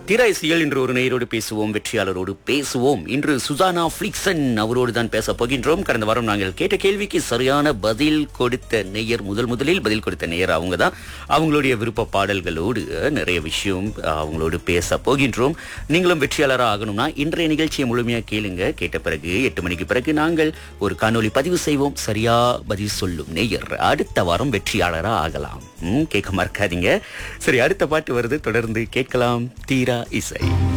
திராய்சியல் இன்று ஒரு நேயரோடு பேசுவோம் வெற்றியாளரோடு பேசுவோம் இன்று சுசானா ஃபிளிக்சன் அவரோடு தான் பேச போகின்றோம் கடந்த வாரம் நாங்கள் கேட்ட கேள்விக்கு சரியான பதில் கொடுத்த நேயர் முதல் முதலில் பதில் கொடுத்த நேயர் அவங்க தான் அவங்களுடைய விருப்ப பாடல்களோடு அஹ், நிறைய விஷயம் அஹ், அவங்களோடு பேச போகின்றோம் நீங்களும் வெற்றியாளராக ஆகணும்னா இன்றைய நிகழ்ச்சியை முழுமையாக கேளுங்க கேட்ட பிறகு எட்டு மணிக்கு பிறகு நாங்கள் ஒரு காணொளி பதிவு செய்வோம் சரியா பதில் சொல்லும் நேயர் அடுத்த வாரம் வெற்றியாளராக ஆகலாம் ம், கேட்க மறக்காதீங்க சரி அடுத்த பாட்டு வருது தொடர்ந்து கேட்கலாம் தீரா இசை